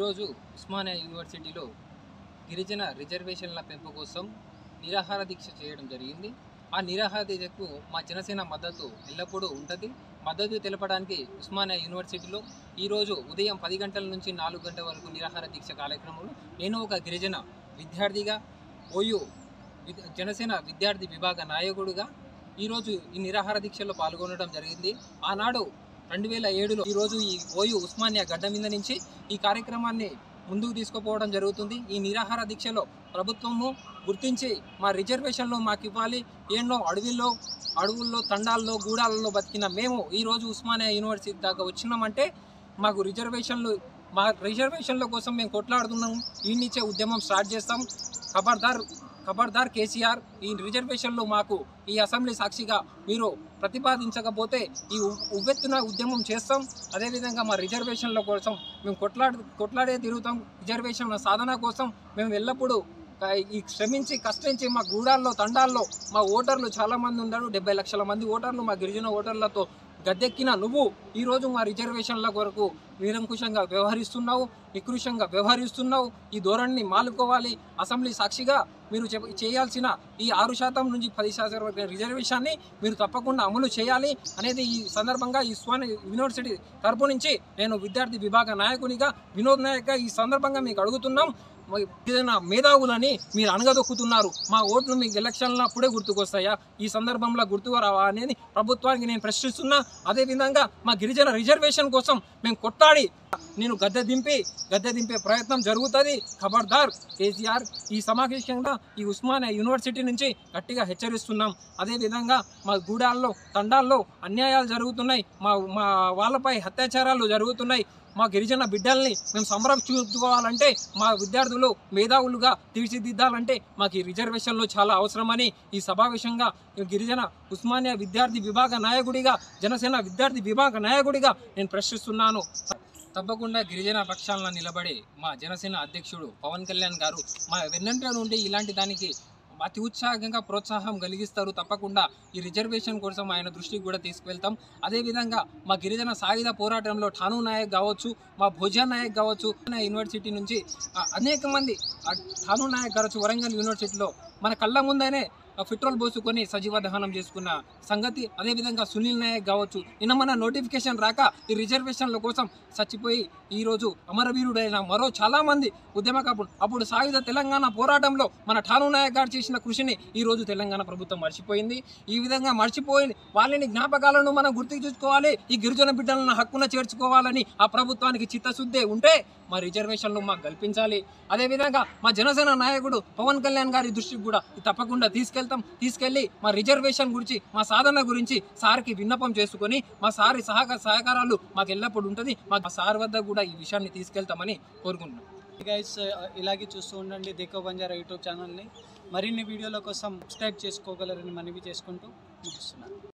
ఈరోజు ఉస్మానియా యూనివర్సిటీలో గిరిజన రిజర్వేషన్ల పెంపు కోసం నిరాహార దీక్ష చేయడం జరిగింది ఆ నిరాహార దీక్షకు మా జనసేన మద్దతు ఎల్లప్పుడూ ఉంటుంది మద్దతు తెలపడానికి ఉస్మానియా యూనివర్సిటీలో ఈరోజు ఉదయం పది గంటల నుంచి నాలుగు గంటల వరకు నిరాహార దీక్ష కార్యక్రమంలో నేను ఒక గిరిజన విద్యార్థిగా ఓయూ విద్- జనసేన విద్యార్థి విభాగ నాయకుడిగా ఈరోజు ఈ నిరాహార దీక్షలో పాల్గొనడం జరిగింది ఆనాడు రెండు వేల ఏడులో ఈరోజు ఈ ఓయూ ఉస్మానియా గడ్డ మీద నుంచి ఈ కార్యక్రమాన్ని ముందుకు తీసుకుపోవడం జరుగుతుంది ఈ నిరాహార దీక్షలో ప్రభుత్వము గుర్తించి మా రిజర్వేషన్లు మాకు ఇవ్వాలి ఎన్నో అడవిల్లో అడవుల్లో తండాల్లో గూడాలలో బతికిన మేము ఈరోజు ఉస్మానియా యూనివర్సిటీ దాకా వచ్చినామంటే మాకు రిజర్వేషన్లు మా రిజర్వేషన్ల కోసం మేము కొట్లాడుతున్నాము ఈ నుంచే ఉద్యమం స్టార్ట్ చేస్తాం ఖబర్దార్ ఖబర్దార్ కేసీఆర్ ఈ రిజర్వేషన్లు మాకు ఈ అసెంబ్లీ సాక్షిగా మీరు ప్రతిపాదించకపోతే ఈ ఉ- ఉవ్వెత్తున ఉద్యమం చేస్తాం అదేవిధంగా మా రిజర్వేషన్ల కోసం మేము కొట్లాడు కొట్లాడే తిరుగుతాం రిజర్వేషన్ల సాధన కోసం మేము ఎల్లప్పుడూ ఆ, ఈ శ్రమించి కష్టించి మా గూడాల్లో తండాల్లో మా ఓటర్లు చాలా మంది ఉన్నారు డెబ్బై లక్షల మంది ఓటర్లు మా గిరిజన ఓటర్లతో గద్దెక్కిన నువ్వు ఈరోజు మా రిజర్వేషన్ల కొరకు నిరంకుశంగా వ్యవహరిస్తున్నావు నికృషంగా వ్యవహరిస్తున్నావు ఈ ధోరణిని మాలుకోవాలి అసెంబ్లీ సాక్షిగా మీరు చెప్- చేయాల్సిన ఈ ఆరు శాతం నుంచి పది శాతం వరకు రిజర్వేషన్ని మీరు తప్పకుండా అమలు చేయాలి అనేది ఈ సందర్భంగా ఈ స్వామి యూనివర్సిటీ తరపు నుంచి నేను విద్యార్థి విభాగ నాయకునిగా వినోద్ నాయక్గా ఈ సందర్భంగా మీకు అడుగుతున్నాం మరి ఏదైనా మేధావులని మీరు అనగదొక్కుతున్నారు మా ఓట్లు మీకు ఎలక్షన్లప్పుడే గుర్తుకొస్తాయా ఈ సందర్భంలో గుర్తుకు రావా అనేది ప్రభుత్వానికి నేను ప్రశ్నిస్తున్నా అదేవిధంగా మా గిరిజన రిజర్వేషన్ కోసం మేము కొట్టాడి నేను గద్దె దింపి గద్దె దింపే ప్రయత్నం జరుగుతుంది ఖబర్దార్ కేసీఆర్ ఈ సమావేశంగా ఈ ఉస్మానియా యూనివర్సిటీ నుంచి గట్టిగా హెచ్చరిస్తున్నాం అదేవిధంగా మా గూడాల్లో తండాల్లో అన్యాయాలు జరుగుతున్నాయి మా మా వాళ్ళపై అత్యాచారాలు జరుగుతున్నాయి మా గిరిజన బిడ్డల్ని మేము సంరక్షించుకోవాలంటే మా విద్యార్థులు మేధావులుగా తీర్చిదిద్దాలంటే మాకు ఈ రిజర్వేషన్లు చాలా అవసరమని ఈ సమావేశంగా ఈ గిరిజన ఉస్మానియా విద్యార్థి విభాగ నాయకుడిగా జనసేన విద్యార్థి విభాగ నాయకుడిగా నేను ప్రశ్నిస్తున్నాను తప్పకుండా గిరిజన పక్షాలను నిలబడి మా జనసేన అధ్యక్షుడు పవన్ కళ్యాణ్ గారు మా వెన్నంట నుండి ఇలాంటి దానికి అతి ఉత్సాహంగా ప్రోత్సాహం కలిగిస్తారు తప్పకుండా ఈ రిజర్వేషన్ కోసం ఆయన దృష్టికి కూడా తీసుకువెళ్తాం అదేవిధంగా మా గిరిజన సాయుధ పోరాటంలో ఠాను నాయక్ కావచ్చు మా భోజా నాయక్ కావచ్చు మన యూనివర్సిటీ నుంచి ఆ, అనేక మంది ఆ ఠాను నాయక్ కావచ్చు వరంగల్ యూనివర్సిటీలో మన కళ్ళ ముందనే ఆ, పెట్రోల్ పోసుకొని సజీవ దహనం చేసుకున్న సంగతి అదేవిధంగా సునీల్ నాయక్ కావచ్చు నిన్న మన నోటిఫికేషన్ రాక ఈ రిజర్వేషన్ల కోసం చచ్చిపోయి ఈరోజు అమరవీరుడైన మరో చాలా మంది ఉద్యమకాపుడు అప్పుడు సాయుధ తెలంగాణ పోరాటంలో మన ఠాను నాయక్ గారు చేసిన కృషిని ఈ రోజు తెలంగాణ ప్రభుత్వం మర్చిపోయింది ఈ విధంగా మర్చిపోయి వాళ్ళని జ్ఞాపకాలను మనం గుర్తుకు చూసుకోవాలి ఈ గిరిజన బిడ్డలను హక్కున చేర్చుకోవాలని ఆ ప్రభుత్వానికి చిత్తశుద్ధే ఉంటే మా రిజర్వేషన్లు మాకు కల్పించాలి అదేవిధంగా మా జనసేన నాయకుడు పవన్ కళ్యాణ్ గారి దృష్టికి కూడా ఇది తప్పకుండా తీసుకెళ్తాం తీసుకెళ్లి మా రిజర్వేషన్ గురించి మా సాధన గురించి సార్కి విన్నపం చేసుకొని మా సారి సహకార సహకారాలు మాకు ఎల్లప్పుడు ఉంటుంది మా సార్ వద్ద కూడా ఈ విషయాన్ని తీసుకెళ్తామని కోరుకుంటున్నాం గైస్ ఇలాగే చూస్తూ ఉండండి దేకో బంజారా యూట్యూబ్ ఛానల్ని మరిన్ని వీడియోల కోసం సబ్స్క్రైబ్ చేసుకోగలరని మనవి చేసుకుంటూ ముగిస్తున్నాను